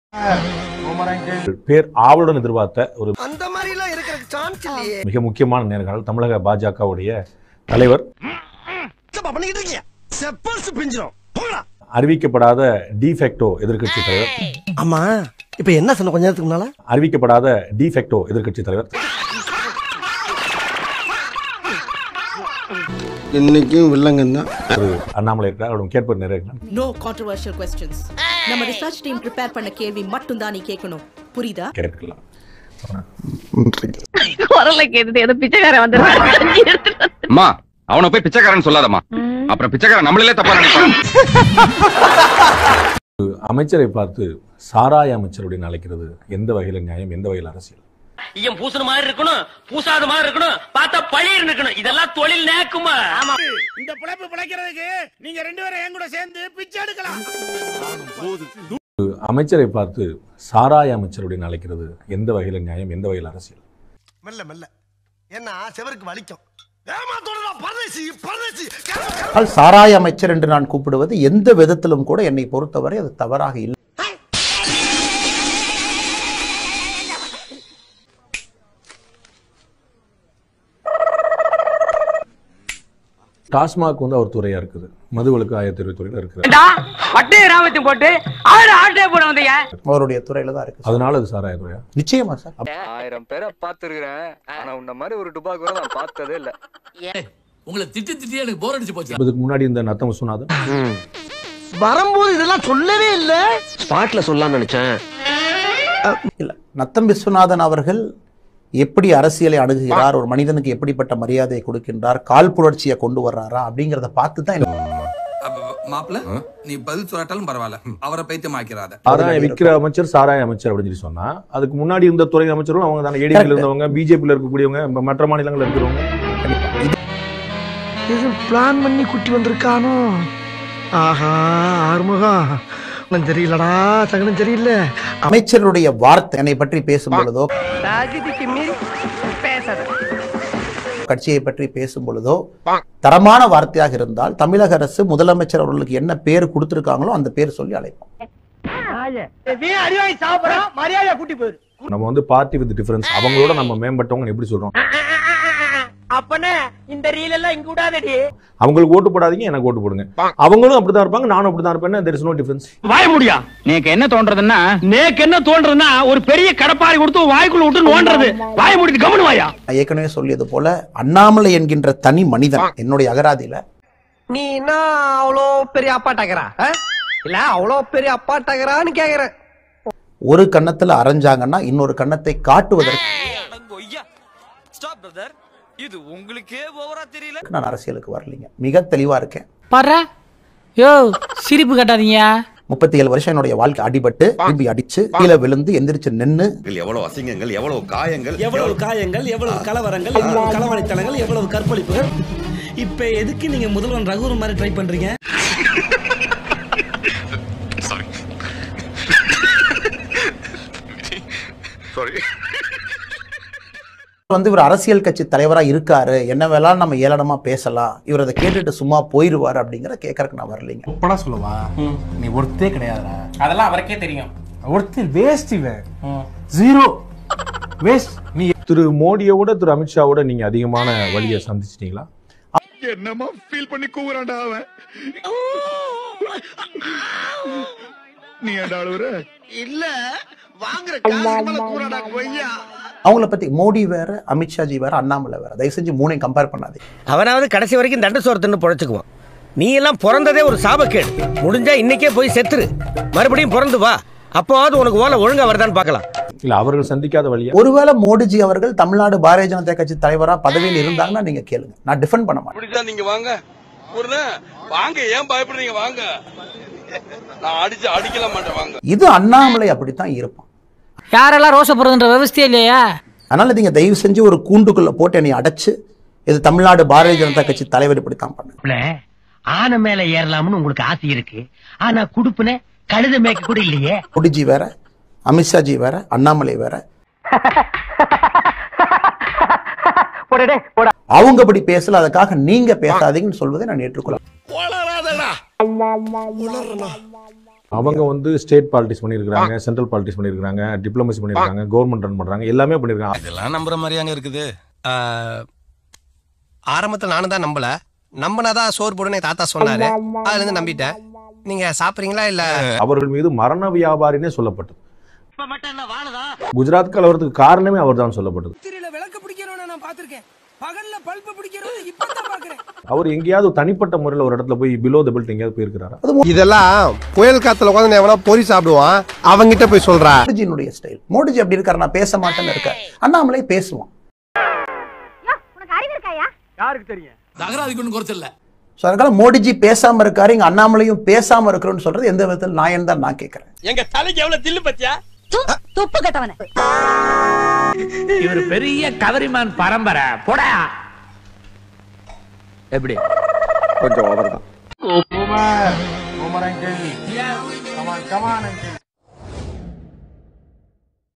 பேர் ஆவலுடன் எதிர்பார்த்த ஒரு அந்த மாதிரி எல்லாம் இருக்கிறதுக்கு சான்ஸ் இல்லையே மிக முக்கியமான நேர்காணல் தமிழக பாஜகவுடைய தலைவர் பண்ணிக்கிட்டு இருக்கீங்க செப்பல்ஸ் பிஞ்சிரும் போடா அறிவிக்கப்படாத டிஃபெக்டோ எதிர்க்கட்சி தலைவர் ஆமா இப்ப என்ன சொன்ன கொஞ்ச நேரத்துக்கு முன்னால அறிவிக்கப்படாத டிஃபெக்டோ எதிர்க்கட்சி தலைவர் இன்னைக்கும் வில்லங்கன் தான் திரு அண்ணாமலை இருக்கிறார் அவரிடம் கேட்பது நேரம் நோ கான்ட்ரவர்ஷியல் கொஸ்டின்ஸ் நம்ம ரிசர்ச் டீம் ப்ரிப்பேர் பண்ண கேள்வி மட்டும் தான் நீ கேட்கணும் புரியுதா கேட்கலாம் குரலை கேட்டுட்டு ஏதோ பிச்சைக்காரன் வந்து அம்மா அவனை போய் பிச்சைக்காரன் சொல்லாதம்மா அப்புறம் பிச்சைக்காரன் நம்மளே தப்பா நினைப்பான் அமைச்சரை பார்த்து சாராய அமைச்சர் அப்படின்னு அழைக்கிறது எந்த வகையில் நியாயம் எந்த வகையில் அரசியல் ஐயம் பூசுன மாதிரி இருக்கணும் பூசாத மாதிரி இருக்கணும் பார்த்தா பழிர் இருக்கணும் இதெல்லாம் தொழில் நேக்குமா ஆமா இந்த பிழைப்பு பிழைக்கிறதுக்கு நீங்க ரெண்டு பேரும் என் கூட சேர்ந்து பிச்சை எடுக்கலாம் அமைச்சரை பார்த்து சாராய அமைச்சர் அப்படின்னு அழைக்கிறது எந்த வகையில் நியாயம் எந்த வகையில் அரசியல் மெல்ல மெல்ல ஏன்னா செவருக்கு வலிக்கும் ஏமாத்தோட பரதேசி பரதேசி ஆனால் சாராய அமைச்சர் என்று நான் கூப்பிடுவது எந்த விதத்திலும் கூட என்னை பொறுத்தவரை அது தவறாக இல்லை டாஸ்மாக் வந்து அவர் துறையா இருக்குது மதுவிலக்கு ஆயிரத்தி இருபது துறையில இருக்கிறார் பட்டே ராமத்தையும் போட்டு ஆறு ஆட்டே போட வந்தீங்க அவருடைய துறையில தான் இருக்கு அதனால அது சாராய துறையா நிச்சயமா சார் அப்ப ஆயிரம் பேரை பாத்துருக்கிறேன் ஆனா உன்ன மாதிரி ஒரு டுபாக் கூட நான் பார்த்ததே இல்ல உங்களை திட்டி திட்டி எனக்கு போர் அடிச்சு போச்சு இதுக்கு முன்னாடி இந்த நத்தம் விஸ்வநாதன் வரும்போது இதெல்லாம் சொல்லவே இல்ல ஸ்பாட்ல சொல்லலாம்னு நினைச்சேன் இல்ல நத்தம் விஸ்வநாதன் அவர்கள் எப்படி அரசியலை அணுகுகிறார் ஒரு மனிதனுக்கு எப்படிப்பட்ட மரியாதையை கொடுக்கின்றார் கால் புரட்சியை கொண்டு வர்றாரா அப்படிங்கறத பார்த்து தான் எனக்கு மாப்பிள்ள நீ பதில் சொல்லாட்டாலும் பரவாயில்ல அவரை பைத்தியம் ஆக்கிறாத சாராய விற்கிற அமைச்சர் சாராய அமைச்சர் அப்படின்னு சொல்லி சொன்னா அதுக்கு முன்னாடி இருந்த துறை அமைச்சரும் அவங்க தானே ஏடிபியில் இருந்தவங்க பிஜேபியில் இருக்கக்கூடியவங்க ம- மற்ற மாநிலங்களில் இருக்கிறவங்க இது பிளான் பண்ணி குட்டி வந்திருக்கானோ ஆஹா ஆறுமுகம் ஒண்ணும் தெரியலடா சகனம் தெரியல அமைச்சருடைய வார்த்தை என்னை பற்றி பேசும் பொழுதோ தகுதிக்கு மீறி பேசாத கட்சியை பற்றி பேசும் பொழுதோ தரமான வார்த்தையாக இருந்தால் தமிழக அரசு முதலமைச்சர் அவர்களுக்கு என்ன பேர் கொடுத்திருக்காங்களோ அந்த பேர் சொல்லி அழைப்போம் அறிவாய் சாப்பிடறோம் மரியாதை கூட்டி போயிரு நம்ம வந்து பார்ட்டி வித் டிஃபரன்ஸ் அவங்களோட நம்ம மேம்பட்டவங்க எப்படி சொல்றோம் அப்பனே இந்த ரீல் எல்லாம் இங்க விடாதடி அவங்களுக்கு ஓட்டு போடாதீங்க எனக்கு ஓட்டு போடுங்க அவங்களும் அப்படிதான் இருப்பாங்க நானும் அப்படிதான் இருப்பேன் தெர் இஸ் நோ டிஃபரன்ஸ் வாய முடியா நீக்கு என்ன தோன்றதுன்னா நேக்கு என்ன தோன்றதுன்னா ஒரு பெரிய கடப்பாரி கொடுத்து வாய்க்குள்ள விட்டு நோண்டுறது வாய முடிட்டு கவனு வாயா நான் ஏற்கனவே சொல்லியது போல அண்ணாமலை என்கின்ற தனி மனிதன் என்னுடைய அகராதியில நீ என்ன அவ்வளோ பெரிய அப்பாட்டாக்கிறா இல்ல அவ்வளோ பெரிய அப்பாட்டாக்கிறான்னு கேக்குறேன் ஒரு கன்னத்துல அரைஞ்சாங்கன்னா இன்னொரு கன்னத்தை காட்டுவதற்கு ஸ்டாப் பிரதர் இது உங்களுக்கே ஓவரா தெரியல நான் அரசியலுக்கு வரலைங்க மிக தெளிவா இருக்கேன் பாரு யோ சிரிப்பு கட்டாதீங்க முப்பத்தி ஏழு வருஷம் என்னுடைய வாழ்க்கை அடிபட்டு திரும்பி அடிச்சு கீழே விழுந்து எந்திரிச்சு நின்னு எவ்வளவு அசிங்கங்கள் எவ்வளவு காயங்கள் எவ்வளவு காயங்கள் எவ்வளவு கலவரங்கள் எவ்வளவு களவாணித்தனங்கள் எவ்வளவு கற்பழிப்புகள் இப்ப எதுக்கு நீங்க முதல்வன் ரகுவரன் மாதிரி ட்ரை பண்றீங்க வந்து இவர் அரசியல் கட்சி தலைவரா இருக்காரு என்ன வேணாலும் நம்ம ஏளனமா பேசலாம் இவர் அதை கேட்டுட்டு சும்மா போயிருவாரு அப்படிங்கிற கேட்கறதுக்கு நான் வரலைங்க ஒப்படா சொல்லுவா நீ ஒருத்தே கிடையாதுடா அதெல்லாம் அவருக்கே தெரியும் ஒருத்தர் வேஸ்ட் இவன் ஜீரோ வேஸ்ட் நீ திரு மோடியோட திரு அமித்ஷாவோட நீங்க அதிகமான வழியை சந்திச்சிட்டீங்களா என்னமா ஃபீல் பண்ணி கூவுறான்டா அவன் நீ ஏன்டா அழுவுற இல்ல வாங்குற காசு மேல கூறாடா கொய்யா அவங்கள பத்தி மோடி வேற அமித்ஷாஜி வேற அண்ணாமலை வேற தயவு செஞ்சு மூணையும் கம்பேர் பண்ணாதீங்க அவனாவது கடைசி வரைக்கும் தண்டு சோறு பொழைச்சுக்குவான் நீ எல்லாம் பிறந்ததே ஒரு சாபக்கேடு முடிஞ்சா இன்னைக்கே போய் செத்துரு மறுபடியும் பிறந்து வா அப்போவாவது உனக்கு ஓலை ஒழுங்கா வருதான்னு பார்க்கலாம் இல்ல அவர்கள் சந்திக்காத வழியா ஒருவேளை மோடிஜி அவர்கள் தமிழ்நாடு பாரதிய ஜனதா கட்சி தலைவரா பதவியில் இருந்தாங்கன்னா நீங்க கேளுங்க நான் டிஃபெண்ட் பண்ண மாட்டேன் அப்படிதான் நீங்க வாங்க ஒரு வாங்க ஏன் பயப்படுறீங்க வாங்க நான் அடிச்சு அடிக்கல மாட்டேன் வாங்க இது அண்ணாமலை அப்படித்தான் இருப்பான் யாரெல்லாம் ரோசப்படுறதுன்ற விவசாயம் இல்லையா அதனால நீங்க தயவு செஞ்சு ஒரு கூண்டுக்குள்ள போட்டு என்னை அடைச்சு இது தமிழ்நாடு பாரதிய ஜனதா கட்சி தலைவர் இப்படித்தான் பண்ணு ஆன மேல ஏறலாம்னு உங்களுக்கு ஆசை இருக்கு ஆனா குடுப்புன கழுத மேய்க்க கூட இல்லையே மோடிஜி வேற அமித்ஷாஜி வேற அண்ணாமலை வேற அவங்க அப்படி பேசல அதுக்காக நீங்க பேசாதீங்கன்னு சொல்வதை நான் ஏற்றுக்கொள்ள உளறாதடா உளறனா அவங்க வந்து ஸ்டேட் பாலிடிக்ஸ் பண்ணியிருக்காங்க சென்ட்ரல் பாலிடிக்ஸ் பண்ணியிருக்காங்க டிப்ளமசி பண்ணியிருக்காங்க கவர்மெண்ட் ரன் பண்றாங்க எல்லாமே பண்ணியிருக்காங்க இதெல்லாம் நம்புற மாதிரியாங்க இருக்குது ஆரம்பத்துல நானும் தான் நம்பல நம்பினாதான் சோறு போடுன்னு தாத்தா சொன்னாரு அதுல இருந்து நம்பிட்டேன் நீங்க சாப்பிடுறீங்களா இல்ல அவர்கள் மீது மரண வியாபாரினே சொல்லப்பட்டது குஜராத் கலவரத்துக்கு காரணமே அவர்தான் சொல்லப்பட்டது விளக்கு பிடிக்கிறவன நான் பாத்திருக்கேன் பகல்ல பல்பு பிடிக்கிறவன் இப்பதான் பாக்குறேன் அவர் எங்கேயாவது தனிப்பட்ட முறையில் ஒரு இடத்துல போய் பிலோ த பெல்ட் எங்கேயாவது போயிருக்கிறாரா இதெல்லாம் புயல் காத்துல உட்காந்து எவனா பொறி சாப்பிடுவான் அவங்கிட்ட போய் சொல்றா மோடிஜியினுடைய ஸ்டைல் மோடிஜி அப்படி இருக்காரு நான் பேச மாட்டேன்னு இருக்கார் அண்ணாமலை பேசுவான் ஸோ அதனால மோடிஜி பேசாம இருக்காரு இங்க அண்ணாமலையும் பேசாம இருக்கிறோம்னு சொல்றது எந்த விதத்தில் நியாயம் தான் நான் கேட்கிறேன் எங்க தலைக்கு எவ்வளவு தில்லு பத்தியா துப்பு கட்டவன இவர் பெரிய கவரிமான் பரம்பரை போடா எப்படி கொஞ்சம் ஓவர் தான் Boomer, Boomer uncle. Come on, come on, uncle.